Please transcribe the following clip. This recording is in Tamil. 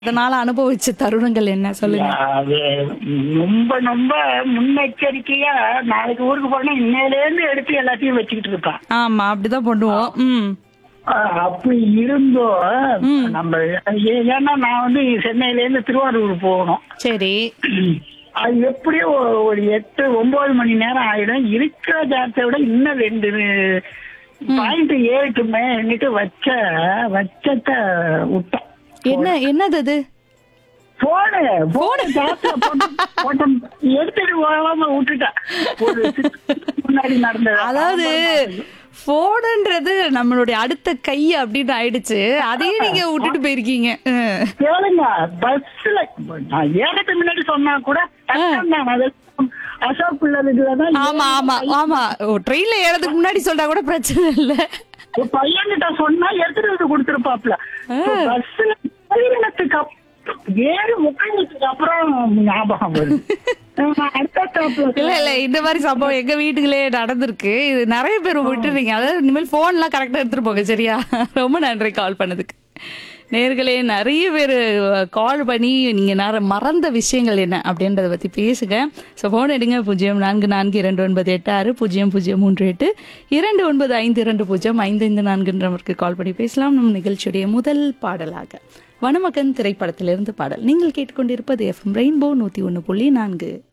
அதனால அனுபவிச்ச தருணங்கள் என்ன சொல்லுங்க அது ரொம்ப ரொம்ப முன்னெச்சரிக்கையா நாளைக்கு ஊருக்கு போனா இன்னையில இருந்து எடுத்து எல்லாத்தையும் வச்சுக்கிட்டு இருப்பான் ஆமா அப்படிதான் பண்ணுவோம் ம் ஆஹ் அப்படி இருந்தோம் நம்ம ஏ- ஏன்னா நான் வந்து சென்னையில இருந்து திருவாரூர் போகணும் சரி அது எப்படியும் ஒரு- ஒரு எட்டு ஒன்பது மணி நேரம் ஆயிடும் இருக்கிற ஜாத்தை விட இன்னும் ரெண்டு பாயிண்ட் ஏட்டுமே என்கிட்ட வச்ச வச்சத விட்டேன் என்ன என்னது அது போனு போன ஜாத்திர போட்டு எடுத்துட்டு போகாம விட்டுட்டேன் ஒரு six months முன்னாடி நடந்தது அதாவது போனுன்றது நம்மளுடைய அடுத்த கை அப்படின்னு ஆயிடுச்சு அதையே நீங்க விட்டுட்டு போயிருக்கீங்க ம். கேளுங்க பஸ்ல நான் ஏறதுக்கு முன்னாடி சொன்னா கூட கஷ்டம் தான் அது அசோக் பிள்ளைதான் ஆமா ஆமா ஆமா ஓ ட்ரெயின்ல ஏறதுக்கு முன்னாடி சொல்றா கூட பிரச்சனை இல்ல பையன்கிட்ட சொன்னா எடுத்துட்டு வந்து கொடுத்துருப்பாப்ல பஸ்ல பயணத்துக்கு அப்~ ஏறி உட்கார்ந்ததுக்கு அப்புறம் ஞாபகம் வருது நான் அடுத்த ஸ்டாப்ல இல்ல இல்ல இந்த மாதிரி சம்பவம் எங்க வீட்டுக்குள்ளே நடந்திருக்கு இது நிறைய பேர் விட்டுறீங்க அதாவது இனிமேல் போன் எல்லாம் கரெக்டா எடுத்துட்டு போங்க சரியா ரொம்ப நன்றி கால் பண்ணதுக்கு நேர்களே நிறைய பேர் கால் பண்ணி நீங்க நர- மறந்த விஷயங்கள் என்ன அப்படின்றத பத்தி பேசுங்க ஸோ ஃபோன் எடுங்க பூஜ்ஜியம் நான்கு நான்கு இரண்டு ஒன்பது எட்டு ஆறு பூஜ்ஜியம் பூஜ்ஜியம் மூன்று எட்டு இரண்டு ஒன்பது ஐந்து இரண்டு பூஜ்ஜியம் ஐந்து ஐந்து நான்குன்ற நம்பருக்கு கால் பண்ணி பேசலாம் நம் நிகழ்ச்சியுடைய முதல் பாடலாக வனமகன் திரைப்படத்திலிருந்து பாடல் நீங்கள் கேட்டுக்கொண்டிருப்பது எஃப்எம் ரெயின்போ நூத்தி ஒன்று புள்ளி நான்கு